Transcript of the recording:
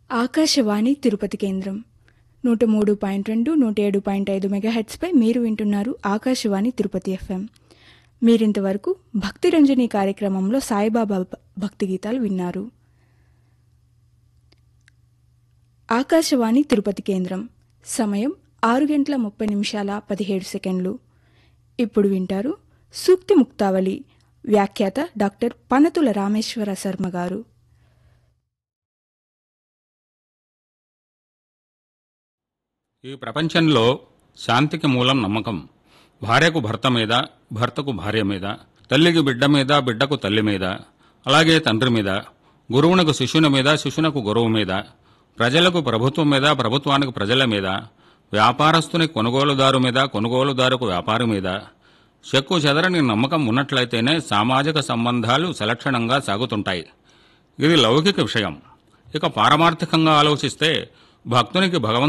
ఆకాశవాణి తిరుపతి కేంద్రం నూట మూడు పాయింట్ రెండు నూట ఏడు పాయింట్ ఐదు మెగాహెట్స్పై మీరు వింటున్నారు ఆకాశవాణి తిరుపతి ఎఫ్ఎం మీరింతవరకు భక్తి రంజని కార్యక్రమంలో సాయిబాబా భ- భక్తి గీతాలు విన్నారు ఆకాశవాణి తిరుపతి కేంద్రం సమయం ఆరు గంటల ముప్పై నిమిషాల పదిహేడు సెకండ్లు ఇప్పుడు వింటారు సూక్తి ముక్తావళి వ్యాఖ్యాత డాక్టర్ పనతుల రామేశ్వర శర్మ గారు ఈ ప్రపంచంలో శాంతికి మూలం నమ్మకం భార్యకు భర్త మీద భర్తకు భార్య మీద తల్లికి బిడ్డ మీద బిడ్డకు తల్లి మీద అలాగే తండ్రి మీద గురువునకు శిష్యుని మీద శిష్యునకు గురువు మీద ప్రజలకు ప్రభుత్వం మీద ప్రభుత్వానికి ప్రజల మీద వ్యాపారస్తుని కొనుగోలుదారు మీద కొనుగోలుదారుకు వ్యాపారి మీద చెక్కు చెదరని నమ్మకం ఉన్నట్లయితేనే సామాజిక సంబంధాలు సలక్షణంగా సాగుతుంటాయి ఇది లౌకిక విషయం ఇక పారమార్థికంగా ఆలోచిస్తే భక్తునికి భగవంతుని